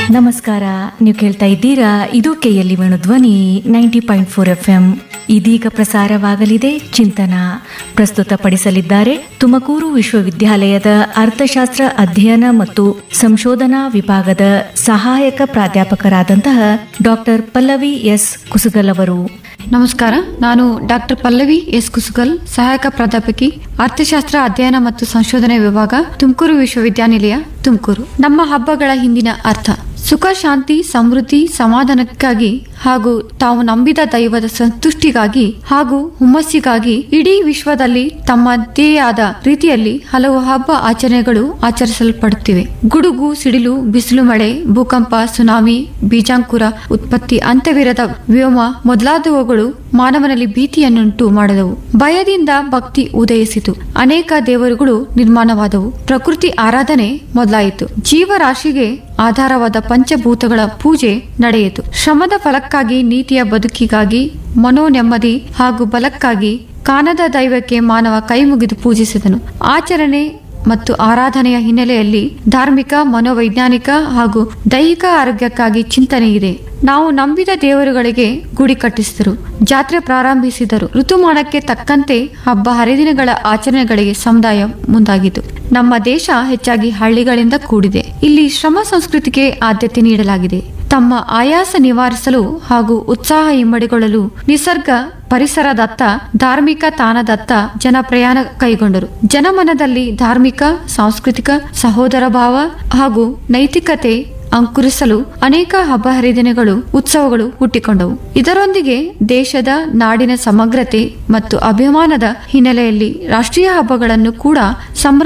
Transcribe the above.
ನಮಸ್ಕಾರ ನೀವು ಕೇಳ್ತಾ ಇದ್ದೀರಾ ಇದು KLE Dhwani ninety point four F M ಇದೀಗ ಪ್ರಸಾರವಾಗಲಿದೆ ಚಿಂತನ ಪ್ರಸ್ತುತಪಡಿಸಲಿದ್ದಾರೆ ತುಮಕೂರು ವಿಶ್ವವಿದ್ಯಾಲಯದ ಅರ್ಥಶಾಸ್ತ್ರ ಅಧ್ಯಯನ ಮತ್ತು ಸಂಶೋಧನಾ ವಿಭಾಗದ ಸಹಾಯಕ ಪ್ರಾಧ್ಯಾಪಕರಾದಂತಹ ಡಾಕ್ಟರ್ ಪಲ್ಲವಿ ಎಸ್ ಕುಸುಗಲ್ ಅವರು ನಮಸ್ಕಾರ ನಾನು ಡಾಕ್ಟರ್ ಪಲ್ಲವಿ ಎಸ್ ಕುಸುಗಲ್ ಸಹಾಯಕ ಪ್ರಾಧ್ಯಾಪಕಿ ಅರ್ಥಶಾಸ್ತ್ರ ಅಧ್ಯಯನ ಮತ್ತು ಸಂಶೋಧನೆ ವಿಭಾಗ ತುಮಕೂರು ವಿಶ್ವವಿದ್ಯಾನಿಲಯ ತುಮಕೂರು ನಮ್ಮ ಹಬ್ಬಗಳ ಹಿಂದಿನ ಅರ್ಥ ಸುಖ ಶಾಂತಿ ಸಮೃದ್ಧಿ ಸಮಾಧಾನಕ್ಕಾಗಿ ಹಾಗೂ ತಾವು ನಂಬಿದ ದೈವದ ಸಂತುಷ್ಟಿಗಾಗಿ ಹಾಗೂ ಹುಮ್ಮಸ್ಸಿಗಾಗಿ ಇಡೀ ವಿಶ್ವದಲ್ಲಿ ತಮ್ಮದೇ ಆದ ರೀತಿಯಲ್ಲಿ ಹಲವು ಹಬ್ಬ ಆಚರಣೆಗಳು ಆಚರಿಸಲ್ಪಡುತ್ತಿವೆ ಗುಡುಗು ಸಿಡಿಲು ಬಿಸಿಲು ಮಳೆ ಭೂಕಂಪ ಸುನಾಮಿ ಬೀಜಾಂಕುರ ಉತ್ಪತ್ತಿ ಅಂತವಿರದ ವ್ಯೋಮ ಮೊದಲಾದವುಗಳು ಮಾನವನಲ್ಲಿ ಭೀತಿಯನ್ನುಂಟು ಮಾಡಿದವು ಭಯದಿಂದ ಭಕ್ತಿ ಉದಯಿಸಿತು ಅನೇಕ ದೇವರುಗಳು ನಿರ್ಮಾಣವಾದವು ಪ್ರಕೃತಿ ಆರಾಧನೆ ಮೊದಲಾಯಿತು ಜೀವರಾಶಿಗೆ ಆಧಾರವಾದ ಪಂಚಭೂತಗಳ ಪೂಜೆ ನಡೆಯಿತು ಶ್ರಮದ ಫಲಕ್ಕಾಗಿ ನೀತಿಯ ಬದುಕಿಗಾಗಿ ಮನೋ ನೆಮ್ಮದಿ ಹಾಗೂ ಬಲಕ್ಕಾಗಿ ಕಾನದ ದೈವಕ್ಕೆ ಮಾನವ ಕೈಮುಗಿದು ಪೂಜಿಸಿದನು ಆಚರಣೆ ಮತ್ತು ಆರಾಧನೆಯ ಹಿನ್ನೆಲೆಯಲ್ಲಿ ಧಾರ್ಮಿಕ ಮನೋವೈಜ್ಞಾನಿಕ ಹಾಗೂ ದೈಹಿಕ ಆರೋಗ್ಯಕ್ಕಾಗಿ ಚಿಂತನೆ ಇದೆ ನಾವು ನಂಬಿದ ದೇವರುಗಳಿಗೆ ಗುಡಿ ಕಟ್ಟಿಸಿದರು ಜಾತ್ರೆ ಪ್ರಾರಂಭಿಸಿದರು ಋತುಮಾನಕ್ಕೆ ತಕ್ಕಂತೆ ಹಬ್ಬ ಹರಿದಿನಗಳ ಆಚರಣೆಗಳಿಗೆ ಸಮುದಾಯ ಮುಂದಾಗಿತು ನಮ್ಮ ದೇಶ ಹೆಚ್ಚಾಗಿ ಹಳ್ಳಿಗಳಿಂದ ಕೂಡಿದೆ ಇಲ್ಲಿ ಶ್ರಮ ಸಂಸ್ಕೃತಿಗೆ ಆದ್ಯತೆ ನೀಡಲಾಗಿದೆ ತಮ್ಮ ಆಯಾಸ ನಿವಾರಿಸಲು ಹಾಗೂ ಉತ್ಸಾಹ ಇಮ್ಮಡಿಗೊಳ್ಳಲು ನಿಸರ್ಗ ಪರಿಸರದತ್ತ ಧಾರ್ಮಿಕ ತಾಣದತ್ತ ಜನ ಪ್ರಯಾಣ ಕೈಗೊಂಡರು ಜನಮನದಲ್ಲಿ ಧಾರ್ಮಿಕ ಸಾಂಸ್ಕೃತಿಕ ಸಹೋದರ ಭಾವ ಹಾಗೂ ನೈತಿಕತೆ ಅಂಕುರಿಸಲು ಅನೇಕ ಹಬ್ಬ ಹರಿದಿನಗಳು ಉತ್ಸವಗಳು ಹುಟ್ಟಿಕೊಂಡವು ಇದರೊಂದಿಗೆ ದೇಶದ ನಾಡಿನ ಸಮಗ್ರತೆ ಮತ್ತು ಅಭಿಮಾನದ ಹಿನ್ನೆಲೆಯಲ್ಲಿ ರಾಷ್ಟ್ರೀಯ ಹಬ್ಬಗಳನ್ನು ಕೂಡ ಸಂಭ್ರಮ